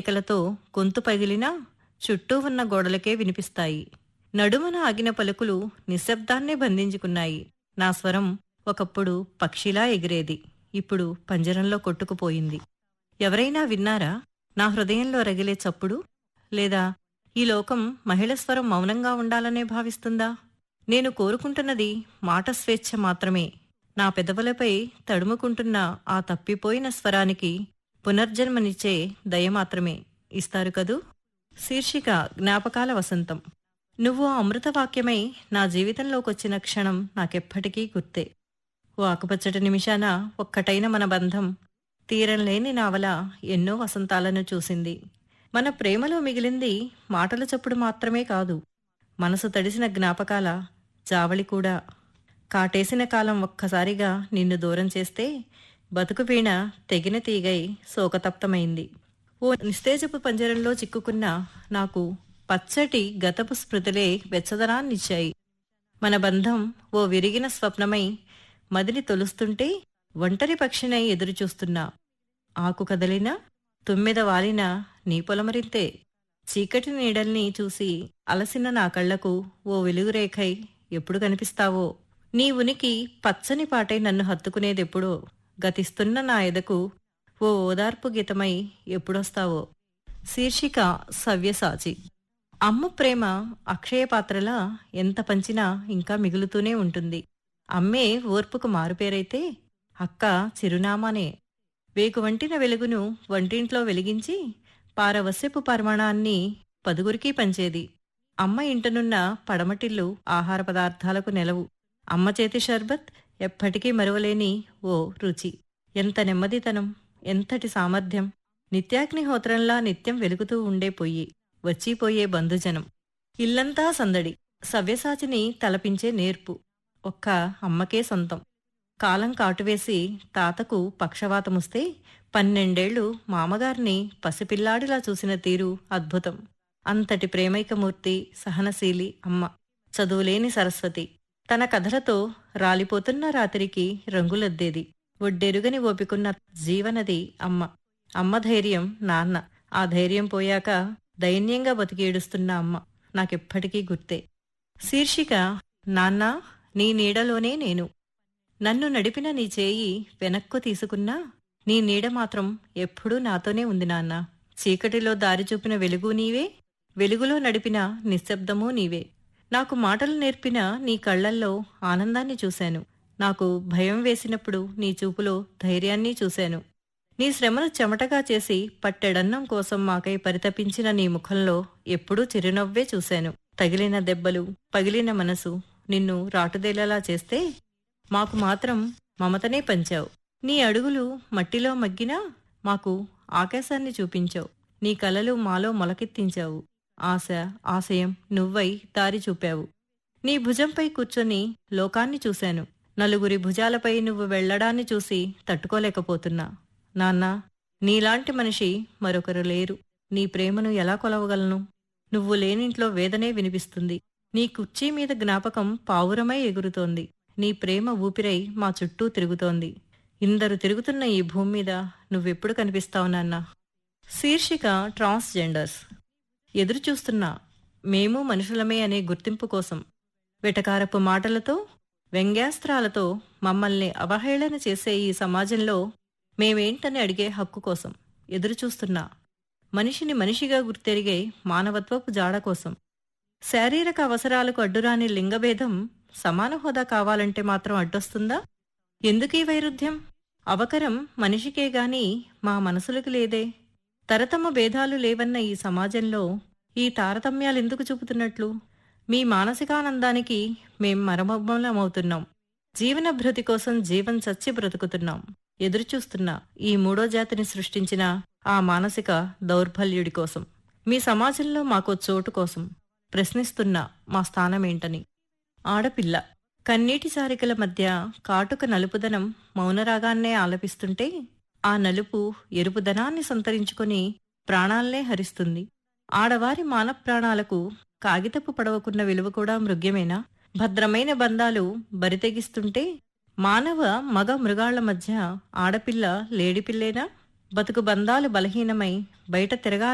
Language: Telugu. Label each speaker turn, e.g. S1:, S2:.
S1: మెలికలతో గొంతు పగిలినా చుట్టూ ఉన్న గోడలకే వినిపిస్తాయి నడుమన ఆగిన పలుకులు నిశ్శబ్దాన్నే బంధించుకున్నాయి నా స్వరం ఒకప్పుడు పక్షిలా ఎగిరేది ఇప్పుడు పంజరంలో కొట్టుకుపోయింది ఎవరైనా విన్నారా నా హృదయంలో రగిలే చప్పుడు లేదా ఈ లోకం మహిళ స్వరం మౌనంగా ఉండాలనే భావిస్తుందా నేను కోరుకుంటున్నది మాట స్వేచ్ఛ మాత్రమే నా పెదవులపై తడుముకుంటున్న ఆ తప్పిపోయిన స్వరానికి పునర్జన్మనిచ్చే దయ మాత్రమే ఇస్తారు కదూ శీర్షిక జ్ఞాపకాల వసంతం నువ్వు ఆ అమృతవాక్యమై నా జీవితంలోకొచ్చిన క్షణం నాకెప్పటికీ గుర్తే ఓ ఆకుపచ్చటి నిమిషాన ఒక్కటైన మన బంధం తీరంలేని నావల ఎన్నో వసంతాలను చూసింది మన ప్రేమలో మిగిలింది మాటల చప్పుడు మాత్రమే కాదు మనసు తడిసిన జ్ఞాపకాల జావళి కూడా కాటేసిన కాలం ఒక్కసారిగా నిన్ను దూరం చేస్తే బతుకు వీణ తెగిన తీగై శోకతప్తమైంది ఓ నిస్తేజపు పంజరంలో చిక్కుకున్న నాకు పచ్చటి గతపు స్మృతులే వెచ్చదనాన్నిచ్చాయి మన బంధం ఓ విరిగిన స్వప్నమై మదిని తొలుస్తుంటే ఒంటరి పక్షినై ఎదురుచూస్తున్నా ఆకు కదలినా తుమ్మెద వాలినా నీ పొలమరింతే చీకటి నీడల్ని చూసి అలసిన నా కళ్లకు ఓ వెలుగురేఖై ఎప్పుడు కనిపిస్తావో నీ ఉనికి పచ్చని పాటై నన్ను హత్తుకునేదెప్పుడో గతిస్తున్న నా ఎదకు ఓ ఓదార్పు గీతమై ఎప్పుడొస్తావో శీర్షిక సవ్యసాచి అమ్మ ప్రేమ అక్షయ పాత్రలా ఎంత పంచినా ఇంకా మిగులుతూనే ఉంటుంది అమ్మే ఓర్పుకు మారుపేరైతే అక్క చిరునామానే వేకు వంటిన వెలుగును వంటింట్లో వెలిగించి పారవస్యపు పరిమాణాన్ని పదుగురికి పంచేది అమ్మ ఇంటనున్న పడమటిల్లు ఆహార పదార్థాలకు నెలవు అమ్మ చేతి షర్బత్ ఎప్పటికీ మరువలేని ఓ రుచి ఎంత నెమ్మదితనం ఎంతటి సామర్థ్యం నిత్యాగ్నిహోత్రంలా నిత్యం వెలుగుతూ ఉండే పొయ్యి వచ్చిపోయే బంధుజనం ఇల్లంతా సందడి సవ్యసాచిని తలపించే నేర్పు ఒక్క అమ్మకే సొంతం కాలం కాటువేసి తాతకు పక్షవాతముస్తే పన్నెండేళ్లు మామగారిని పసిపిల్లాడిలా చూసిన తీరు అద్భుతం అంతటి ప్రేమైకమూర్తి సహనశీలి అమ్మ చదువులేని సరస్వతి తన కథలతో రాలిపోతున్న రాత్రికి రంగులద్దేది ఒడ్డెరుగని ఓపికున్న జీవనది అమ్మ అమ్మ ధైర్యం నాన్న ఆ ధైర్యం పోయాక దైన్యంగా బతికేడుస్తున్న అమ్మ నాకెప్పటికీ గుర్తే శీర్షిక నాన్నా నీ నీడలోనే నేను నన్ను నడిపిన నీ చేయి వెనక్కు తీసుకున్నా నీ నీడ మాత్రం ఎప్పుడూ నాతోనే ఉంది నాన్న చీకటిలో దారి చూపిన వెలుగు నీవే వెలుగులో నడిపిన నిశ్శబ్దమూ నీవే నాకు మాటలు నేర్పిన నీ కళ్లల్లో ఆనందాన్ని చూశాను నాకు భయం వేసినప్పుడు నీ చూపులో ధైర్యాన్ని చూశాను నీ శ్రమను చెమటగా చేసి పట్టెడన్నం కోసం మాకై పరితపించిన నీ ముఖంలో ఎప్పుడూ చిరునవ్వే చూశాను తగిలిన దెబ్బలు పగిలిన మనసు నిన్ను రాటుదేలేలా చేస్తే మాకు మాత్రం మమతనే పంచావు నీ అడుగులు మట్టిలో మగ్గినా మాకు ఆకాశాన్ని చూపించావు నీ కలలు మాలో మొలకెత్తించావు ఆశ ఆశయం నువ్వై దారి చూపావు నీ భుజంపై కూర్చొని లోకాన్ని చూశాను నలుగురి భుజాలపై నువ్వు వెళ్లడాన్ని చూసి తట్టుకోలేకపోతున్నా నాన్నా నీలాంటి మనిషి మరొకరు లేరు నీ ప్రేమను ఎలా కొలవగలను నువ్వు లేనింట్లో వేదనే వినిపిస్తుంది నీ కుర్చీ మీద జ్ఞాపకం పావురమై ఎగురుతోంది నీ ప్రేమ ఊపిరై మా చుట్టూ తిరుగుతోంది ఇందరు తిరుగుతున్న ఈ భూమి మీద నువ్వెప్పుడు కనిపిస్తావు నాన్నా శీర్షిక ట్రాన్స్జెండర్స్ ఎదురుచూస్తున్నా మేము మనుషులమే అనే గుర్తింపు కోసం వెటకారపు మాటలతో వ్యంగ్యాస్త్రాలతో మమ్మల్ని అవహేళన చేసే ఈ సమాజంలో మేమేంటని అడిగే హక్కు కోసం ఎదురుచూస్తున్నా మనిషిని మనిషిగా గుర్తెరిగే మానవత్వపు జాడ కోసం శారీరక అవసరాలకు అడ్డురాని లింగభేదం సమాన హోదా కావాలంటే మాత్రం అడ్డొస్తుందా ఎందుకీ వైరుధ్యం అవకరం మనిషికే గాని మా మనసులకు లేదే తరతమ భేదాలు లేవన్న ఈ సమాజంలో ఈ తారతమ్యాలెందుకు చూపుతున్నట్లు మీ మానసికానందానికి మేం మరమబ్బలమవుతున్నాం జీవన భృతి కోసం జీవం చచ్చి బ్రతుకుతున్నాం ఎదురుచూస్తున్నా ఈ మూడో జాతిని సృష్టించిన ఆ మానసిక దౌర్బల్యుడి కోసం మీ సమాజంలో మాకో చోటు కోసం ప్రశ్నిస్తున్నా మా స్థానమేంటని ఆడపిల్ల కన్నీటి సారికల మధ్య కాటుక నలుపుదనం మౌనరాగాన్నే ఆలపిస్తుంటే ఆ నలుపు ఎరుపుదనాన్ని సంతరించుకొని ప్రాణాల్నే హరిస్తుంది ఆడవారి మాన ప్రాణాలకు కాగితపు పడవకున్న విలువ కూడా మృగ్యమేనా భద్రమైన బంధాలు బరితెగిస్తుంటే మానవ మగ మృగాళ్ల మధ్య ఆడపిల్ల లేడిపిల్లేనా బతుకు బంధాలు బలహీనమై బయట తిరగాల